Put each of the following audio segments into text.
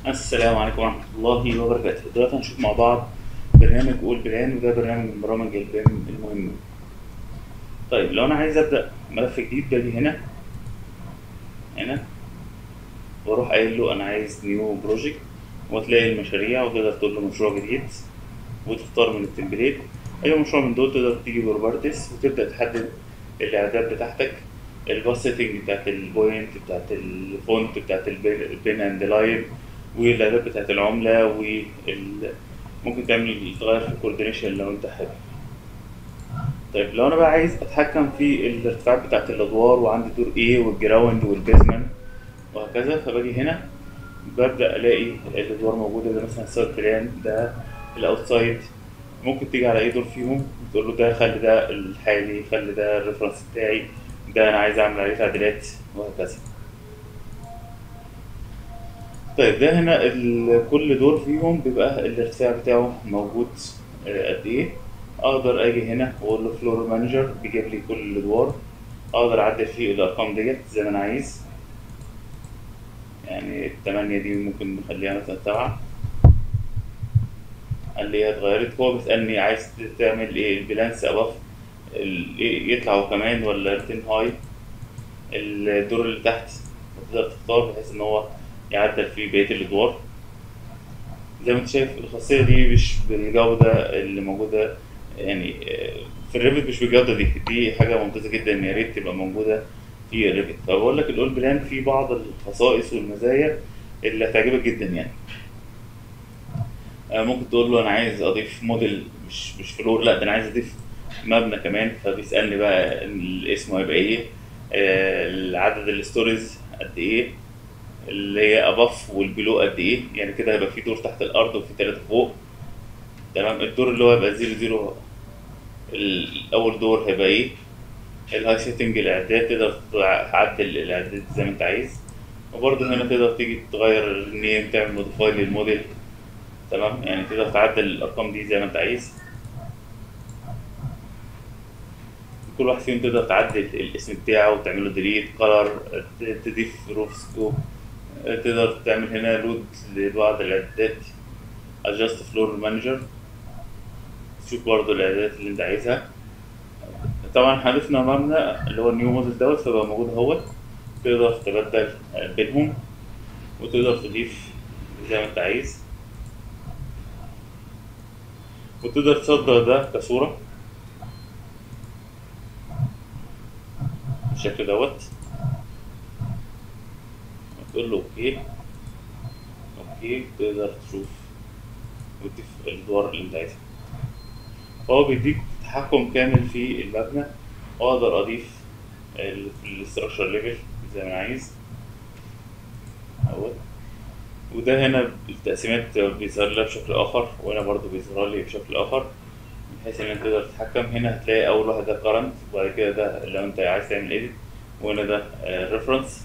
السلام عليكم ورحمة الله وبركاته دلوقتي هنشوف مع بعض برنامج قول بلان وده برنامج من برامج البيم المهمة طيب لو أنا عايز أبدأ ملف جديد باجي هنا هنا وأروح قايل له أنا عايز نيو بروجكت وتلاقي المشاريع وتقدر تقول له مشروع جديد وتختار من التمبليت أي مشروع من دول تقدر تيجي بروبرتس وتبدأ تحدد الإعداد بتاعتك الباسيتنج بتاعت البوينت بتاعت الفونت بتاعت البين اند لاين والاعداد بتاعت العملة وال ممكن تعمل تغير في الكوردينيشن لو انت حابب طيب لو انا بقى عايز اتحكم في الارتفاعات بتاعت الادوار وعندي دور ايه والجراوند والبيزمنت وهكذا فباجي هنا ببدأ الاقي الادوار موجودة ده مثلا السايد بلان ده الاوتسايد ممكن تيجي على اي دور فيهم تقول له ده خلي ده الحالي خلي ده الريفرنس بتاعي ده انا عايز اعمل عليه تعديلات وهكذا طيب ده هنا ال- كل دور فيهم بيبقى الارتفاع بتاعه موجود آه، قد ايه اقدر اجي هنا واقول له فلور مانجر بيجيب لي كل الادوار اقدر اعدل فيه الارقام ديت زي ما انا عايز يعني التمانية دي ممكن نخليها مثلا سبعة قال لي هي اتغيرت هو بيسألني عايز تعمل ايه البلانس اباف ال- إيه يطلع هو كمان ولا ريتن هاي الدور اللي تحت تقدر تختار بحيث ان هو يعدل فيه بقية الادوار زي ما انت شايف الخاصية دي مش بالجودة اللي موجودة يعني آه، في الريفت مش بالجودة دي دي حاجة ممتازة جدا يا ريت تبقى موجودة في الريفت فبقول لك الاول بلان فيه بعض الخصائص والمزايا اللي هتعجبك جدا يعني آه، ممكن تقول له انا عايز اضيف موديل مش مش فلور لا ده انا عايز اضيف مبنى كمان فبيسالني بقى الاسم هيبقى ايه آه، عدد الستوريز قد ايه اللي هي اباف والبلو قد ايه يعني كده هيبقى في دور تحت الارض وفي ثلاثه فوق تمام الدور اللي هو هيبقى زيرو زيرو الاول دور هيبقى ايه الهاي سيتنج الاعداد تقدر تعدل الاعداد زي ما انت عايز وبرضه هنا تقدر تيجي تغير النيم تعمل موديفاي للموديل تمام يعني تقدر تعدل الارقام دي زي ما انت عايز كل واحد فيهم تقدر تعدل الاسم بتاعه وتعمله ديليت كلر تضيف روف سكوب تقدر تعمل هنا لود لبعض الاعدادات adjust floor manager تشوف برضه الاعدادات اللي انت عايزها طبعا حذفنا مبنى اللي هو النيو موديل دوت فبقى موجود اهوت تقدر تبدل بينهم وتقدر تضيف زي ما انت عايز وتقدر تصدر ده كصورة بالشكل دوت تقول له اوكي اوكي تقدر تشوف وتضيف الادوار اللي انت عايزها فهو بيديك تحكم كامل في المبنى واقدر اضيف الاستراكشر ليفل زي ما انا عايز اهوت وده هنا التقسيمات بيظهر لها بشكل اخر وهنا برضو بيظهر لي بشكل اخر بحيث ان انت تقدر تتحكم هنا هتلاقي اول واحد ده كرنت وبعد كده ده لو انت عايز تعمل ايديت وهنا ده ريفرنس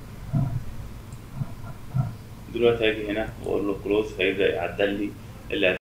دلوقتي هاجي هنا واقول له كلوز هيبدا يعدل لي